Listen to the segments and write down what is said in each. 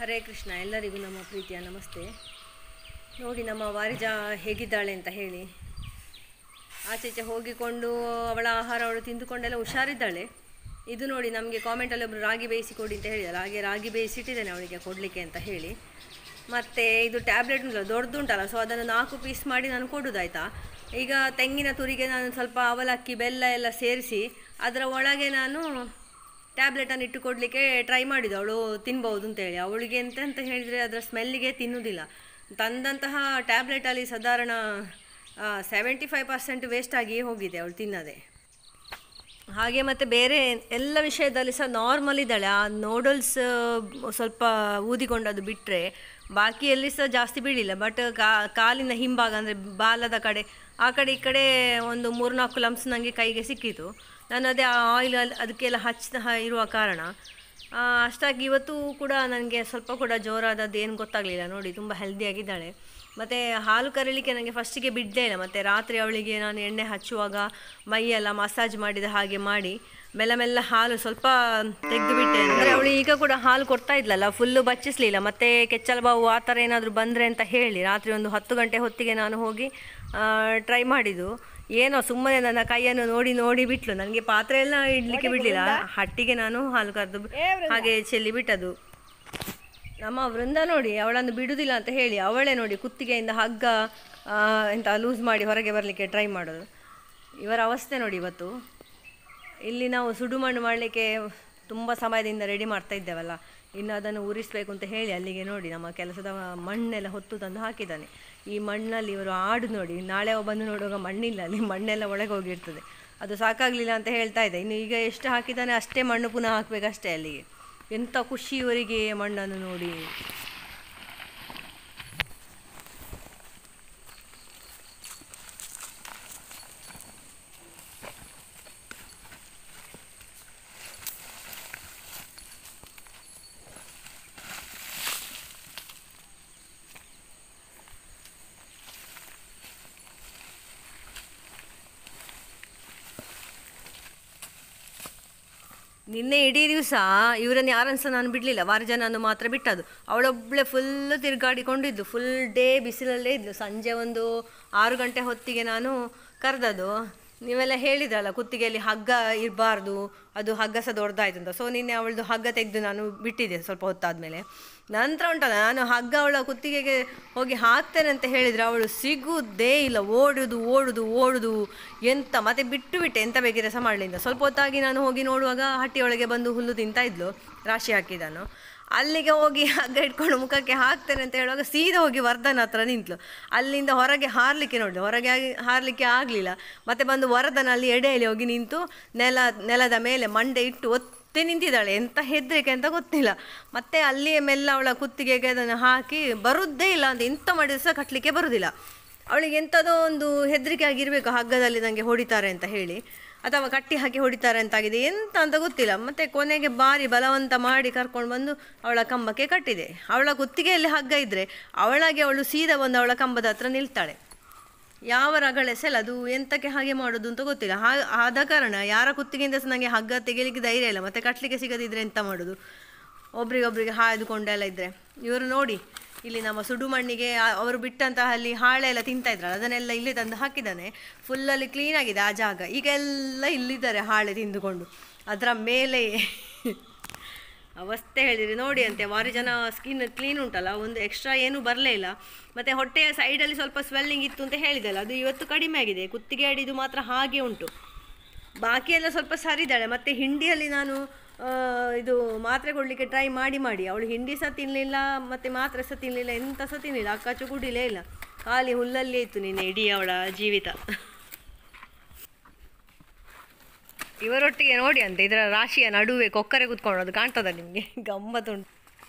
ಹರೇ ಕೃಷ್ಣ ಎಲ್ಲರಿಗೂ ನಮ್ಮ ಪ್ರೀತಿಯ ನಮಸ್ತೆ ನೋಡಿ ನಮ್ಮ ವಾರಿಜ ಹೇಗಿದ್ದಾಳೆ ಅಂತ ಹೇಳಿ ಆಚೆಚೆ ಹೋಗಿಕೊಂಡು ಅವಳ ಆಹಾರ ಅವಳು ತಿಂದುಕೊಂಡೆಲ್ಲ ಹುಷಾರಿದ್ದಾಳೆ ಇದು ನೋಡಿ ನಮಗೆ ಕಾಮೆಂಟಲ್ಲಿ ಒಬ್ಬರು ರಾಗಿ ಬೇಯಿಸಿ ಕೊಡಿ ಅಂತ ಹೇಳಿದಲ್ಲ ಹಾಗೆ ರಾಗಿ ಬೇಯಿಸಿಟ್ಟಿದ್ದೇನೆ ಅವಳಿಗೆ ಕೊಡಲಿಕ್ಕೆ ಅಂತ ಹೇಳಿ ಮತ್ತು ಇದು ಟ್ಯಾಬ್ಲೆಟ್ ಉಂಟಲ್ಲ ದೊಡ್ಡದುಂಟಲ್ಲ ಸೊ ಅದನ್ನು ನಾಲ್ಕು ಪೀಸ್ ಮಾಡಿ ನಾನು ಕೊಡೋದಾಯ್ತಾ ಈಗ ತೆಂಗಿನ ತುರಿಗೆ ನಾನು ಸ್ವಲ್ಪ ಅವಲಕ್ಕಿ ಬೆಲ್ಲ ಎಲ್ಲ ಸೇರಿಸಿ ಅದರ ಒಳಗೆ ನಾನು ಟ್ಯಾಬ್ಲೆಟನ್ನು ಇಟ್ಟು ಕೊಡಲಿಕ್ಕೆ ಟ್ರೈ ಮಾಡಿದ್ದು ಅವಳು ತಿನ್ಬೋದು ಅಂತೇಳಿ ಅವಳಿಗೆ ಎಂತ ಅಂತ ಹೇಳಿದರೆ ಅದರ ಸ್ಮೆಲ್ಲಿಗೆ ತಿನ್ನುವುದಿಲ್ಲ ತಂದಂತಹ ಟ್ಯಾಬ್ಲೆಟಲ್ಲಿ ಸಾಧಾರಣ ಸೆವೆಂಟಿ ಫೈವ್ ಪರ್ಸೆಂಟ್ ವೇಸ್ಟ್ ಆಗಿ ಹೋಗಿದೆ ಅವಳು ತಿನ್ನದೆ ಹಾಗೆ ಮತ್ತು ಬೇರೆ ಎಲ್ಲ ವಿಷಯದಲ್ಲಿ ಸಹ ನಾರ್ಮಲ್ ಇದ್ದಾಳೆ ಆ ನೋಡಲ್ಸ್ ಸ್ವಲ್ಪ ಊದಿಕೊಂಡದ್ದು ಬಿಟ್ಟರೆ ಬಾಕಿ ಎಲ್ಲಿ ಸಹ ಜಾಸ್ತಿ ಬೀಳಿಲ್ಲ ಬಟ್ ಕಾಲಿನ ಹಿಂಭಾಗ ಅಂದರೆ ಬಾಲದ ಕಡೆ ಆ ಕಡೆ ಈ ಕಡೆ ಒಂದು ಮೂರ್ನಾಲ್ಕು ಲಂಪ್ಸ್ ನನಗೆ ಕೈಗೆ ಸಿಕ್ಕಿತು ನಾನು ಅದೇ ಆ ಆಯಿಲ್ ಅದಕ್ಕೆಲ್ಲ ಹಚ್ಚ ಇರುವ ಕಾರಣ ಆ, ಅಷ್ಟಾಗಿ ಇವತ್ತು ಕೂಡ ನನಗೆ ಸ್ವಲ್ಪ ಕೂಡ ಜೋರಾದದ್ದು ಏನು ಗೊತ್ತಾಗಲಿಲ್ಲ ನೋಡಿ ತುಂಬ ಹೆಲ್ದಿಯಾಗಿದ್ದಾಳೆ ಮತ್ತು ಹಾಲು ಕರೀಲಿಕ್ಕೆ ನನಗೆ ಫಸ್ಟಿಗೆ ಬಿಡಲೇ ಇಲ್ಲ ಮತ್ತು ರಾತ್ರಿ ಅವಳಿಗೆ ನಾನು ಎಣ್ಣೆ ಹಚ್ಚುವಾಗ ಮೈಯೆಲ್ಲ ಮಸಾಜ್ ಮಾಡಿದ ಹಾಗೆ ಮಾಡಿ ಮೆಲ್ಲ ಮೆಲ್ಲ ಹಾಲು ಸ್ವಲ್ಪ ತೆಗೆದು ಬಿಟ್ಟೆ ಅಂದರೆ ಅವಳು ಈಗ ಕೂಡ ಹಾಲು ಕೊಡ್ತಾ ಇದ್ಲಲ್ಲ ಫುಲ್ಲು ಬಚ್ಚಿಸ್ಲಿಲ್ಲ ಮತ್ತು ಕೆಚ್ಚಲ ಬಾವು ಆ ಥರ ಏನಾದರೂ ಬಂದರೆ ಅಂತ ಹೇಳಿ ರಾತ್ರಿ ಒಂದು ಹತ್ತು ಗಂಟೆ ಹೊತ್ತಿಗೆ ನಾನು ಹೋಗಿ ಟ್ರೈ ಮಾಡಿದ್ದು ಏನೋ ಸುಮ್ಮನೆ ನನ್ನ ಕೈಯನ್ನು ನೋಡಿ ನೋಡಿ ಬಿಟ್ಲು ನನಗೆ ಪಾತ್ರೆ ಎಲ್ಲ ಇಡ್ಲಿಕ್ಕೆ ಬಿಡಲಿಲ್ಲ ಹಟ್ಟಿಗೆ ನಾನು ಹಾಲು ಕರೆದು ಹಾಗೆ ಚೆಲ್ಲಿ ಬಿಟ್ಟದು ನಮ್ಮ ವೃಂದ ನೋಡಿ ಅವಳನ್ನು ಬಿಡುವುದಿಲ್ಲ ಅಂತ ಹೇಳಿ ಅವಳೇ ನೋಡಿ ಕುತ್ತಿಗೆಯಿಂದ ಹಗ್ಗ ಆ, ಎಂತ ಲೂಸ್ ಮಾಡಿ ಹೊರಗೆ ಬರಲಿಕ್ಕೆ ಟ್ರೈ ಮಾಡೋದು ಇವರ ಅವಸ್ಥೆ ನೋಡಿ ಇವತ್ತು ಇಲ್ಲಿ ನಾವು ಸುಡುಮಣ್ಣು ಮಾಡಲಿಕ್ಕೆ ತುಂಬ ಸಮಯದಿಂದ ರೆಡಿ ಮಾಡ್ತಾ ಇದ್ದೇವಲ್ಲ ಇನ್ನು ಅದನ್ನು ಉರಿಸಬೇಕು ಅಂತ ಹೇಳಿ ಅಲ್ಲಿಗೆ ನೋಡಿ ನಮ್ಮ ಕೆಲಸದ ಮಣ್ಣೆಲ್ಲ ಹೊತ್ತು ತಂದು ಹಾಕಿದ್ದಾನೆ ಈ ಮಣ್ಣಲ್ಲಿ ಇವರು ಆಡು ನೋಡಿ ನಾಳೆ ಅವ ಬಂದು ನೋಡುವಾಗ ಮಣ್ಣಿಲ್ಲ ಅಲ್ಲಿ ಮಣ್ಣೆಲ್ಲ ಒಳಗೆ ಹೋಗಿರ್ತದೆ ಅದು ಸಾಕಾಗಲಿಲ್ಲ ಅಂತ ಹೇಳ್ತಾ ಇದ್ದೆ ಇನ್ನು ಈಗ ಎಷ್ಟು ಹಾಕಿದ್ದಾನೆ ಅಷ್ಟೇ ಮಣ್ಣು ಪುನಃ ಹಾಕಬೇಕಷ್ಟೇ ಅಲ್ಲಿಗೆ ಎಂಥ ಖುಷಿ ಇವರಿಗೆ ಮಣ್ಣನ್ನು ನೋಡಿ ನಿನ್ನೆ ಇಡೀ ದಿವಸ ಇವರನ್ನು ಯಾರನ್ನು ಸಹ ನಾನು ಬಿಡಲಿಲ್ಲ ವಾರ ಜನನ್ನು ಮಾತ್ರ ಬಿಟ್ಟದ್ದು ಅವಳೊಬ್ಬಳೆ ಫುಲ್ಲು ತಿರುಗಾಡಿಕೊಂಡಿದ್ದು ಫುಲ್ ಡೇ ಬಿಸಿಲಲ್ಲೇ ಇದ್ಲು ಸಂಜೆ ಒಂದು ಆರು ಗಂಟೆ ಹೊತ್ತಿಗೆ ನಾನು ಕರೆದದ್ದು ನೀವೆಲ್ಲ ಹೇಳಿದ್ರಲ್ಲ ಕುತ್ತಿಗೆಯಲ್ಲಿ ಹಗ್ಗ ಇರಬಾರ್ದು ಅದು ಹಗ್ಗ ಸಹ ದೊಡ್ಡದಾಯ್ತು ಅಂತ ಸೊ ನಿನ್ನೆ ಅವಳದು ಹಗ್ಗ ತೆಗೆದು ನಾನು ಬಿಟ್ಟಿದ್ದೆ ಸ್ವಲ್ಪ ಹೊತ್ತಾದಮೇಲೆ ನಂತರ ಉಂಟಲ್ಲ ನಾನು ಹಗ್ಗ ಅವಳ ಕುತ್ತಿಗೆಗೆ ಹೋಗಿ ಹಾಕ್ತೇನೆ ಅಂತ ಹೇಳಿದರೆ ಅವಳು ಸಿಗುವುದೇ ಇಲ್ಲ ಓಡುದು ಓಡುದು ಓಡುದು ಎಂತ ಮತ್ತೆ ಬಿಟ್ಟು ಬಿಟ್ಟೆ ಎಂತ ಬೇಕಿದ್ರೆ ಸಹ ಮಾಡಲಿಲ್ಲ ಸ್ವಲ್ಪ ಹೊತ್ತಾಗಿ ನಾನು ಹೋಗಿ ನೋಡುವಾಗ ಹಟ್ಟಿಯೊಳಗೆ ಬಂದು ಹುಲ್ಲು ತಿಂತಾ ಇದ್ಲು ರಾಶಿ ಹಾಕಿದನು ಅಲ್ಲಿಗೆ ಹೋಗಿ ಹಗ್ಗ ಇಟ್ಕೊಂಡು ಮುಖಕ್ಕೆ ಹಾಕ್ತೇನೆ ಅಂತ ಹೇಳುವಾಗ ಸೀದಾ ಹೋಗಿ ವರ್ಧನ ಹತ್ರ ನಿಂತಳು ಅಲ್ಲಿಂದ ಹೊರಗೆ ಹಾರಲಿಕ್ಕೆ ನೋಡಿದೆ ಹೊರಗೆ ಆಗಿ ಹಾರಲಿಕ್ಕೆ ಆಗಲಿಲ್ಲ ಮತ್ತೆ ಬಂದು ವರದನ ಅಲ್ಲಿ ಎಡೆಯಲ್ಲಿ ಹೋಗಿ ನಿಂತು ನೆಲ ನೆಲದ ಮೇಲೆ ಮಂಡೆ ಇಟ್ಟು ಒತ್ತೆ ನಿಂತಿದ್ದಾಳೆ ಎಂತ ಹೆದರಿಕೆ ಅಂತ ಗೊತ್ತಿಲ್ಲ ಮತ್ತೆ ಅಲ್ಲಿಯೇ ಮೆಲ್ಲ ಅವಳ ಕುತ್ತಿಗೆಗೆ ಅದನ್ನು ಹಾಕಿ ಬರುವುದೇ ಇಲ್ಲ ಅಂತ ಎಂತ ಮಾಡಿದ್ರು ಸಹ ಕಟ್ಟಲಿಕ್ಕೆ ಬರುವುದಿಲ್ಲ ಅವಳಿಗೆ ಎಂಥದೋ ಒಂದು ಹೆದರಿಕೆ ಆಗಿರಬೇಕು ಹಗ್ಗದಲ್ಲಿ ನನಗೆ ಹೊಡಿತಾರೆ ಅಂತ ಹೇಳಿ ಅಥವಾ ಕಟ್ಟಿ ಹಾಕಿ ಹೊಡಿತಾರೆ ಅಂತಾಗಿದೆ ಎಂತ ಅಂತ ಗೊತ್ತಿಲ್ಲ ಮತ್ತೆ ಕೊನೆಗೆ ಬಾರಿ ಬಲವಂತ ಮಾಡಿ ಕರ್ಕೊಂಡು ಬಂದು ಅವಳ ಕಂಬಕ್ಕೆ ಕಟ್ಟಿದೆ ಅವಳ ಕುತ್ತಿಗೆಯಲ್ಲಿ ಹಗ್ಗ ಇದ್ದರೆ ಅವಳಾಗೆ ಅವಳು ಸೀದಾ ಬಂದು ಅವಳ ಕಂಬದ ಹತ್ರ ನಿಲ್ತಾಳೆ ಯಾವ ರಗಳೆ ಸೆಲ್ ಅದು ಎಂತಕ್ಕೆ ಹಾಗೆ ಮಾಡೋದು ಅಂತ ಗೊತ್ತಿಲ್ಲ ಹಾ ಆದ ಕಾರಣ ಯಾರ ಕುತ್ತಿಗೆಯಿಂದ ಸಹ ನನಗೆ ಹಗ್ಗ ತೆಗಿಲಿಕ್ಕೆ ಧೈರ್ಯ ಇಲ್ಲ ಮತ್ತೆ ಕಟ್ಟಲಿಕ್ಕೆ ಸಿಗದಿದ್ರೆ ಎಂತ ಮಾಡೋದು ಒಬ್ರಿಗೊಬ್ರಿಗೆ ಹಾಯ್ದುಕೊಂಡೆಲ್ಲ ಇದ್ದರೆ ಇವರು ನೋಡಿ ಇಲ್ಲಿ ನಮ್ಮ ಸುಡು ಮಣ್ಣಿಗೆ ಆ- ಅವರು ಬಿಟ್ಟಂತಹ ಅಲ್ಲಿ ಹಾಳೆ ಎಲ್ಲ ತಿಂತಾ ಇದ್ರಲ್ಲ ಅದನ್ನೆಲ್ಲ ಇಲ್ಲಿ ತಂದು ಹಾಕಿದ್ದಾನೆ ಫುಲ್ಲಲ್ಲಿ ಕ್ಲೀನ್ ಆಗಿದೆ ಆ ಜಾಗ ಈಗ ಎಲ್ಲ ಇಲ್ಲಿದ್ದಾರೆ ಹಾಳೆ ತಿಂದುಕೊಂಡು ಅದರ ಮೇಲೆ ಅವಸ್ಥೆ ಹೇಳಿರಿ ನೋಡಿ ಅಂತೆ ವಾರಿ ಜನ ಸ್ಕಿನ್ ಕ್ಲೀನ್ ಉಂಟಲ್ಲ ಒಂದು ಎಕ್ಸ್ಟ್ರಾ ಏನೂ ಬರಲೇ ಇಲ್ಲ ಮತ್ತು ಹೊಟ್ಟೆಯ ಸೈಡಲ್ಲಿ ಸ್ವಲ್ಪ ಸ್ವೆಲ್ಲಿಂಗ್ ಇತ್ತು ಅಂತ ಹೇಳಿದಲ್ಲ ಅದು ಇವತ್ತು ಕಡಿಮೆ ಆಗಿದೆ ಕುತ್ತಿಗೆ ಅಡಿದು ಮಾತ್ರ ಹಾಗೆ ಉಂಟು ಬಾಕಿ ಎಲ್ಲ ಸ್ವಲ್ಪ ಸರಿದಾಳೆ ಮತ್ತು ಹಿಂಡಿಯಲ್ಲಿ ನಾನು ಆ, ಇದು ಮಾತ್ರೆ ಕೊಡಲಿಕ್ಕೆ ಟ್ರೈ ಮಾಡಿ ಮಾಡಿ ಅವಳು ಹಿಂಡಿ ಸಹ ತಿನ್ನಲಿಲ್ಲ ಮತ್ತು ಮಾತ್ರೆ ಸಹ ತಿನ್ನಲಿಲ್ಲ ಎಂತ ಸಹ ತಿನ್ನಲಿಲ್ಲ ಅಕ್ಕಚ್ಚು ಕುಡಿಲೇ ಇಲ್ಲ ಖಾಲಿ ಹುಲ್ಲಲ್ಲೇ ಇತ್ತು ನಿನ್ನೆ ಇಡೀ ಅವಳ ಜೀವಿತ ಇವರೊಟ್ಟಿಗೆ ನೋಡಿ ಅಂತ ಇದರ ರಾಶಿಯ ನಡುವೆ ಕೊಕ್ಕರೆ ಕೂತ್ಕೊಂಡು ಅದು ಕಾಣ್ತದ ನಿಮಗೆ ಗಮ್ಮತ್ತುಂಟು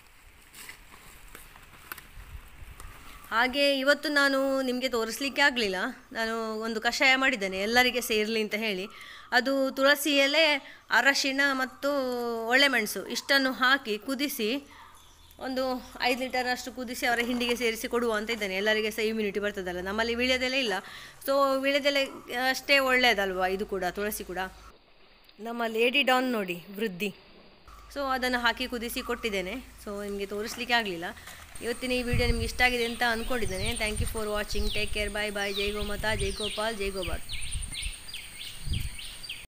ಹಾಗೆ ಇವತ್ತು ನಾನು ನಿಮಗೆ ತೋರಿಸ್ಲಿಕ್ಕೆ ಆಗಲಿಲ್ಲ ನಾನು ಒಂದು ಕಷಾಯ ಮಾಡಿದ್ದೇನೆ ಎಲ್ಲರಿಗೆ ಸೇರಲಿ ಅಂತ ಹೇಳಿ ಅದು ತುಳಸಿ ಎಲೆ ಅರಶಿಣ ಮತ್ತು ಒಳ್ಳೆಮೆಣಸು ಇಷ್ಟನ್ನು ಹಾಕಿ ಕುದಿಸಿ ಒಂದು ಐದು ಲೀಟರ್ ಅಷ್ಟು ಕುದಿಸಿ ಅವರ ಹಿಂಡಿಗೆ ಸೇರಿಸಿ ಕೊಡುವ ಅಂತ ಇದ್ದೇನೆ ಎಲ್ಲರಿಗೆ ಸಹ ಇಮ್ಯುನಿಟಿ ಬರ್ತದಲ್ಲ ನಮ್ಮಲ್ಲಿ ವೀಳ್ಯದೆಲೆ ಇಲ್ಲ ಸೊ ವೀಳ್ಯದೆಲೆ ಅಷ್ಟೇ ಒಳ್ಳೆಯದಲ್ವಾ ಇದು ಕೂಡ ತುಳಸಿ ಕೂಡ ನಮ್ಮ ಲೇಡಿ ಡಾನ್ ನೋಡಿ ವೃದ್ಧಿ ಸೊ ಅದನ್ನು ಹಾಕಿ ಕುದಿಸಿ ಕೊಟ್ಟಿದ್ದೇನೆ ಸೊ ನಿಮಗೆ ತೋರಿಸ್ಲಿಕ್ಕೆ ಆಗಲಿಲ್ಲ ಇವತ್ತಿನ ಈ ವಿಡಿಯೋ ನಿಮ್ಗೆ ಇಷ್ಟ ಆಗಿದೆ ಅಂತ ಅಂದ್ಕೊಂಡಿದ್ದೇನೆ thank you for watching take care bye bye ಜೈ ಗೋಮಾತಾ ಜೈ ಗೋಪಾಲ್ ಜೈ ಗೋಬಾಲ್